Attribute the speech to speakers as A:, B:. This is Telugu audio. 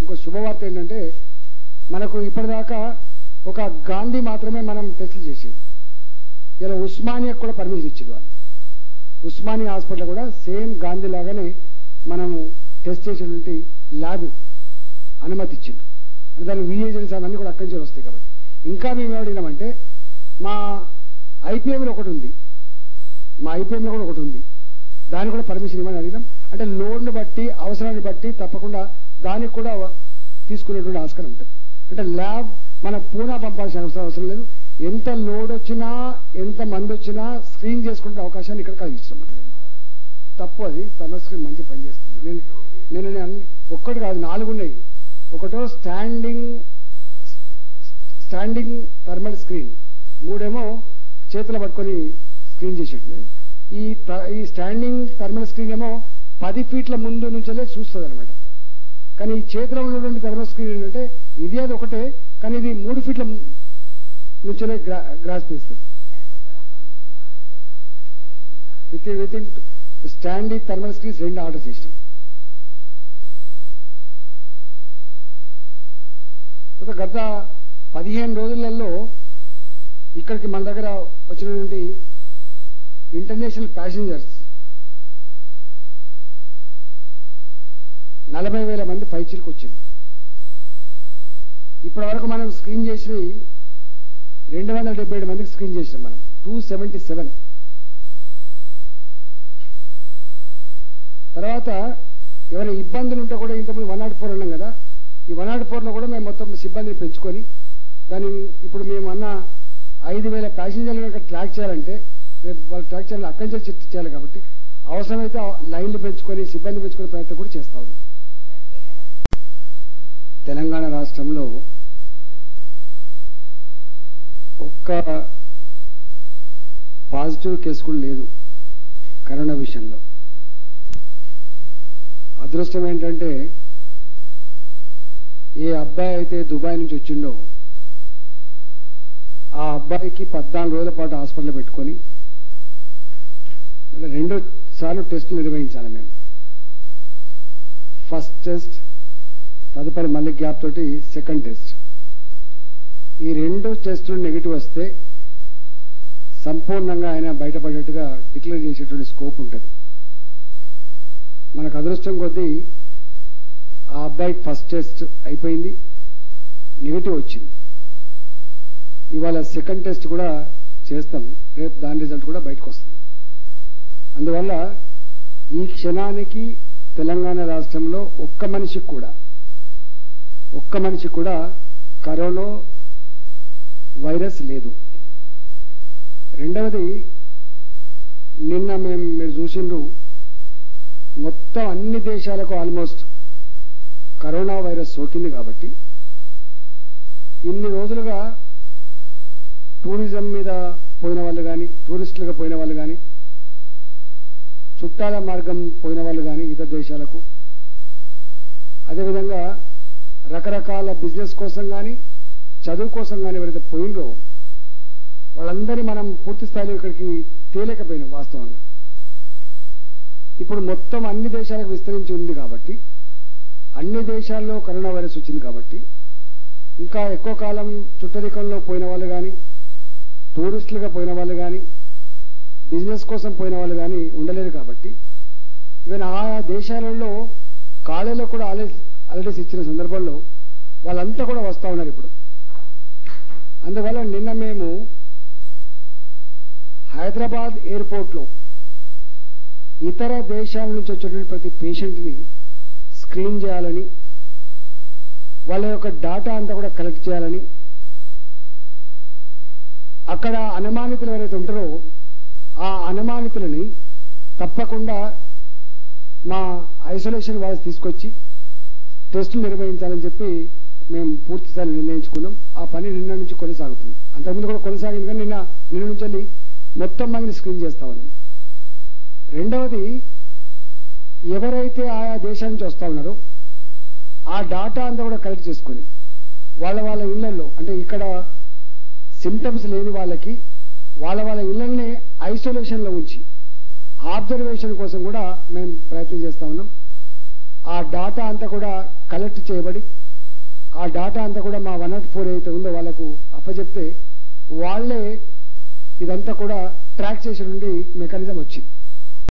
A: ఇంకో శుభవార్త ఏంటంటే మనకు ఇప్పటిదాకా ఒక గాంధీ మాత్రమే మనం టెస్టులు చేసేది ఇలా ఉస్మానియాకు కూడా పర్మిషన్ ఇచ్చింది వాళ్ళు ఉస్మానియా హాస్పిటల్ కూడా సేమ్ గాంధీ లాగానే మనము టెస్ట్ చేసేటువంటి ల్యాబ్ అనుమతి ఇచ్చిండ్రు అంటే దాని రీఏజెంట్స్ అవన్నీ కూడా అక్కడి నుంచి వస్తాయి కాబట్టి ఇంకా మేము ఏమడిగినామంటే మా ఐపీఎంలో ఒకటి ఉంది మా ఐపీఎంలో కూడా ఒకటి ఉంది దానికి కూడా పర్మిషన్ ఇవ్వని అడిగినాం అంటే లోడ్ని బట్టి అవసరాన్ని బట్టి తప్పకుండా దానికి కూడా తీసుకునేటువంటి ఆస్కారం ఉంటుంది అంటే ల్యాబ్ మన పూనా పంపాల్సిన అవసరం అవసరం లేదు ఎంత లోడ్ వచ్చినా ఎంత మంది వచ్చినా స్క్రీన్ చేసుకునే అవకాశాన్ని ఇక్కడ కలిగించాం మనం తప్పు అది థర్మల్ స్క్రీన్ మంచి పనిచేస్తుంది నేను నేను నేను అన్ని ఒక్కటి కాదు నాలుగు ఉన్నాయి ఒకటో స్టాండింగ్ స్టాండింగ్ థర్మల్ స్క్రీన్ మూడేమో చేతులు పట్టుకొని స్క్రీన్ చేసేటుంది ఈ త- ఈ స్టాండింగ్ థర్మల్ స్క్రీన్ ఏమో పది ఫీట్ల ముందు నుంచెల్లే చూస్తుంది అనమాట కానీ ఈ చేతిలో ఉన్నటువంటి థర్మల్ స్క్రీన్ ఏంటంటే ఇది అది ఒకటే కానీ ఇది మూడు ఫీట్ల నుంచెల్లే గ్రా గ్రాస్ చేస్తుంది with with in standing thermal screens రెండు ఆర్డర్ చేసినాం తర్వాత గత పదిహేను రోజులలో ఇక్కడికి మన దగ్గర వచ్చినటువంటి ఇంటర్నేషనల్ ప్యాసింజర్స్ నలభై వేల మంది పైచీలకు వచ్చింది ఇప్పటి వరకు మనం స్క్రీన్ చేసి రెండు వందల డెబ్బై ఏడు మందికి స్క్రీన్ చేసినాం మనం టూ సెవెంటీ సెవెన్ తర్వాత ఏమైనా ఇబ్బందులు ఉంటే కూడా ఇంతకుముందు వన్ నాట్ ఫోర్ అన్నాం కదా ఈ వన్ నాట్ ఫోర్లో కూడా మేము మొత్తం సిబ్బందిని పెంచుకొని దాన్ని ఇప్పుడు మేము అన్న ఐదు వేల ప్యాసింజర్లు కనుక ట్రాక్ చేయాలంటే రేపు వాళ్ళు ట్రాక్ చేయాలి అక్కడి నుంచి చిట్టు చేయాలి కాబట్టి అవసరమైతే ఆ లైన్లు పెంచుకొని సిబ్బంది పెంచుకునే ప్రయత్నం కూడా చేస్తా ఉన్నాం తెలంగాణ రాష్ట్రంలో ఒక్క పాజిటివ్ కేసు కూడా లేదు కరోనా విషయంలో అదృష్టం ఏంటంటే ఏ అబ్బాయి అయితే దుబాయ్ నుంచి వచ్చిండో ఆ అబ్బాయికి పద్నాలుగు రోజుల పాటు హాస్పిటల్ పెట్టుకొని ఇలా రెండు సార్లు టెస్టులు నిర్వహించాలి మేము ఫస్ట్ టెస్ట్ తదుపరి మళ్ళీ గ్యాప్ తోటి సెకండ్ టెస్ట్ ఈ రెండు టెస్టులు నెగిటివ్ వస్తే సంపూర్ణంగా ఆయన బయటపడేట్టుగా డిక్లేర్ చేసేటువంటి స్కోప్ ఉంటుంది మనకు అదృష్టం కొద్దీ ఆ అబ్బాయికి ఫస్ట్ టెస్ట్ అయిపోయింది నెగిటివ్ వచ్చింది ఇవాళ సెకండ్ టెస్ట్ కూడా చేస్తాం రేపు దాని రిజల్ట్ కూడా బయటకు వస్తుంది అందువల్ల ఈ క్షణానికి తెలంగాణ రాష్ట్రంలో ఒక్క మనిషికి కూడా ఒక్క మనిషికి కూడా కరోనా వైరస్ లేదు రెండవది నిన్న మేము మీరు చూసిండ్రు మొత్తం అన్ని దేశాలకు ఆల్మోస్ట్ కరోనా వైరస్ సోకింది కాబట్టి ఇన్ని రోజులుగా టూరిజం మీద పోయిన వాళ్ళు కానీ టూరిస్టులుగా పోయిన వాళ్ళు కానీ చుట్టాల మార్గం పోయిన వాళ్ళు కానీ ఇతర దేశాలకు అదేవిధంగా రకరకాల బిజినెస్ కోసం కానీ చదువు కోసం కానీ ఎవరైతే పోయినరో వాళ్ళందరినీ మనం పూర్తి స్థాయిలో ఇక్కడికి తేలేకపోయినాం వాస్తవంగా ఇప్పుడు మొత్తం అన్ని దేశాలకు విస్తరించి ఉంది కాబట్టి అన్ని దేశాల్లో కరోనా వైరస్ వచ్చింది కాబట్టి ఇంకా ఎక్కువ కాలం చుట్టరికంలో పోయిన వాళ్ళు కానీ టూరిస్టులుగా పోయిన వాళ్ళు కానీ బిజినెస్ కోసం పోయిన వాళ్ళు కానీ ఉండలేరు కాబట్టి ఈవెన్ ఆయా దేశాలలో కాలేజీలో కూడా హాలిడేస్ హాలిడేస్ ఇచ్చిన సందర్భంలో వాళ్ళంతా కూడా వస్తూ ఉన్నారు ఇప్పుడు అందువల్ల నిన్న మేము హైదరాబాద్ ఎయిర్పోర్ట్లో ఇతర దేశాల నుంచి వచ్చేటువంటి ప్రతి పేషెంట్ని స్క్రీన్ చేయాలని వాళ్ళ యొక్క డాటా అంతా కూడా కలెక్ట్ చేయాలని అక్కడ అనుమానితులు ఎవరైతే ఉంటారో ఆ అనుమానితులని తప్పకుండా మా ఐసోలేషన్ వాళ్ళకి తీసుకొచ్చి టెస్టులు నిర్వహించాలని చెప్పి మేము పూర్తి స్థాయిలో నిర్ణయించుకున్నాం ఆ పని నిన్న నుంచి కొనసాగుతుంది అంతకుముందు కూడా కొనసాగింది కానీ నిన్న నిన్న నుంచి వెళ్ళి మొత్తం మందిని స్క్రీన్ చేస్తా ఉన్నాం రెండవది ఎవరైతే ఆయా దేశాల నుంచి వస్తా ఉన్నారో ఆ డాటా అంతా కూడా కలెక్ట్ చేసుకొని వాళ్ళ వాళ్ళ ఇళ్లలో అంటే ఇక్కడ సిమ్టమ్స్ లేని వాళ్ళకి వాళ్ళ వాళ్ళ ఇళ్ళని ఐసోలేషన్లో ఉంచి ఆబ్జర్వేషన్ కోసం కూడా మేము ప్రయత్నం చేస్తా ఉన్నాం ఆ డాటా అంతా కూడా కలెక్ట్ చేయబడి ఆ డాటా అంతా కూడా మా వన్ నాట్ ఫోర్ ఏదైతే ఉందో వాళ్ళకు అప్పచెప్తే వాళ్ళే ఇదంతా కూడా ట్రాక్ చేసి నుండి మెకానిజం వచ్చింది